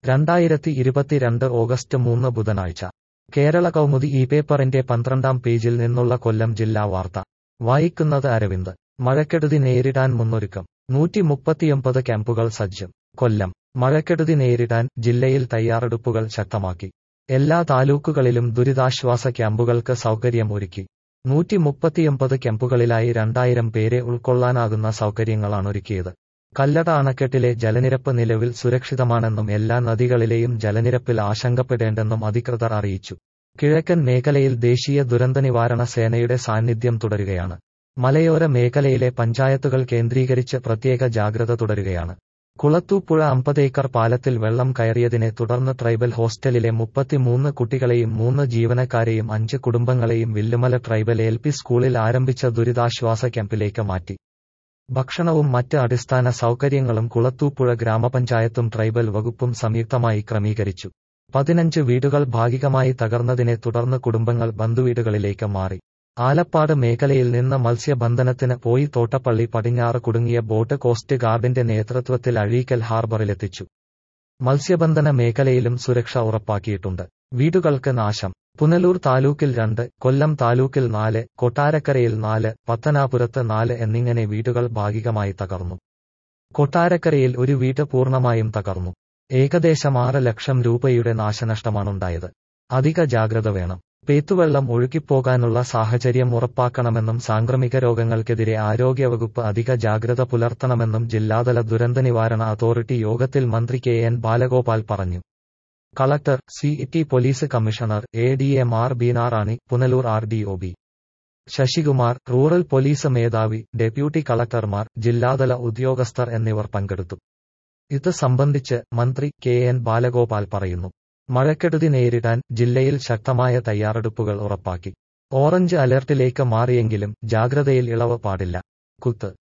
രണ്ടായിരത്തി ഇരുപത്തിരണ്ട് ഓഗസ്റ്റ് മൂന്ന് ബുധനാഴ്ച കേരള കൗമുദി ഈ പേപ്പറിന്റെ പന്ത്രണ്ടാം പേജിൽ നിന്നുള്ള കൊല്ലം ജില്ലാ വാർത്ത വായിക്കുന്നത് അരവിന്ദ് മഴക്കെടുതി നേരിടാൻ മുന്നൊരുക്കം നൂറ്റി മുപ്പത്തിയൊമ്പത് ക്യാമ്പുകൾ സജ്ജം കൊല്ലം മഴക്കെടുതി നേരിടാൻ ജില്ലയിൽ തയ്യാറെടുപ്പുകൾ ശക്തമാക്കി എല്ലാ താലൂക്കുകളിലും ദുരിതാശ്വാസ ക്യാമ്പുകൾക്ക് സൗകര്യം ഒരുക്കി നൂറ്റി മുപ്പത്തിയൊമ്പത് ക്യാമ്പുകളിലായി രണ്ടായിരം പേരെ ഉൾക്കൊള്ളാനാകുന്ന സൗകര്യങ്ങളാണൊരുക്കിയത് കല്ലട അണക്കെട്ടിലെ ജലനിരപ്പ് നിലവിൽ സുരക്ഷിതമാണെന്നും എല്ലാ നദികളിലെയും ജലനിരപ്പിൽ ആശങ്കപ്പെടേണ്ടെന്നും അധികൃതർ അറിയിച്ചു കിഴക്കൻ മേഖലയിൽ ദേശീയ ദുരന്തനിവാരണ സേനയുടെ സാന്നിധ്യം തുടരുകയാണ് മലയോര മേഖലയിലെ പഞ്ചായത്തുകൾ കേന്ദ്രീകരിച്ച് പ്രത്യേക ജാഗ്രത തുടരുകയാണ് കുളത്തൂപ്പുഴ അമ്പതേക്കർ പാലത്തിൽ വെള്ളം കയറിയതിനെ തുടർന്ന് ട്രൈബൽ ഹോസ്റ്റലിലെ മുപ്പത്തിമൂന്ന് കുട്ടികളെയും മൂന്ന് ജീവനക്കാരെയും അഞ്ച് കുടുംബങ്ങളെയും വില്ലുമല ട്രൈബൽ എൽ പി സ്കൂളിൽ ആരംഭിച്ച ദുരിതാശ്വാസ ക്യാമ്പിലേക്ക് മാറ്റി ഭക്ഷണവും മറ്റ് അടിസ്ഥാന സൗകര്യങ്ങളും കുളത്തൂപ്പുഴ ഗ്രാമപഞ്ചായത്തും ട്രൈബൽ വകുപ്പും സംയുക്തമായി ക്രമീകരിച്ചു പതിനഞ്ച് വീടുകൾ ഭാഗികമായി തകർന്നതിനെ തുടർന്ന് കുടുംബങ്ങൾ ബന്ധുവീടുകളിലേക്ക് മാറി ആലപ്പാട് മേഖലയിൽ നിന്ന് മത്സ്യബന്ധനത്തിന് പോയി തോട്ടപ്പള്ളി പടിഞ്ഞാറ് കുടുങ്ങിയ ബോട്ട് കോസ്റ്റ് ഗാർഡിന്റെ നേതൃത്വത്തിൽ അഴീക്കൽ ഹാർബറിലെത്തിച്ചു മത്സ്യബന്ധന മേഖലയിലും സുരക്ഷ ഉറപ്പാക്കിയിട്ടുണ്ട് വീടുകൾക്ക് നാശം പുനലൂർ താലൂക്കിൽ രണ്ട് കൊല്ലം താലൂക്കിൽ നാല് കൊട്ടാരക്കരയിൽ നാല് പത്തനാപുരത്ത് നാല് എന്നിങ്ങനെ വീടുകൾ ഭാഗികമായി തകർന്നു കൊട്ടാരക്കരയിൽ ഒരു വീട് പൂർണ്ണമായും തകർന്നു ഏകദേശം ആറ് ലക്ഷം രൂപയുടെ നാശനഷ്ടമാണുണ്ടായത് അധിക ജാഗ്രത വേണം പേത്തുവെള്ളം ഒഴുകിപ്പോകാനുള്ള സാഹചര്യം ഉറപ്പാക്കണമെന്നും സാംക്രമിക രോഗങ്ങൾക്കെതിരെ ആരോഗ്യവകുപ്പ് അധിക ജാഗ്രത പുലർത്തണമെന്നും ജില്ലാതല ദുരന്തനിവാരണ അതോറിറ്റി യോഗത്തിൽ മന്ത്രി കെ എൻ ബാലഗോപാൽ പറഞ്ഞു collector C T police commissioner A D M R Beenarani Punalur R D O B Sasikumar rural police മേധാവി ഡെപ്യൂട്ടി കളക്ടർമാർ ജില്ലാതല ഉദ്യോഗസ്ഥർ എന്നിവർ പങ്കെടുത്തു ഇത് സംബന്ധിച്ച് മന്ത്രി കെ എൻ ബാലഗോപാൽ പറയുന്നു മഴക്കെടുതി നേരിടാൻ ജില്ലയിൽ ശക്തമായ തയ്യാറെടുപ്പുകൾ ഉറപ്പാക്കി ഓറഞ്ച് അലർട്ടിലേക്ക് മാറിയെങ്കിലും ജാഗ്രതയിൽ ഇളവ് പാടില്ല കുത്ത്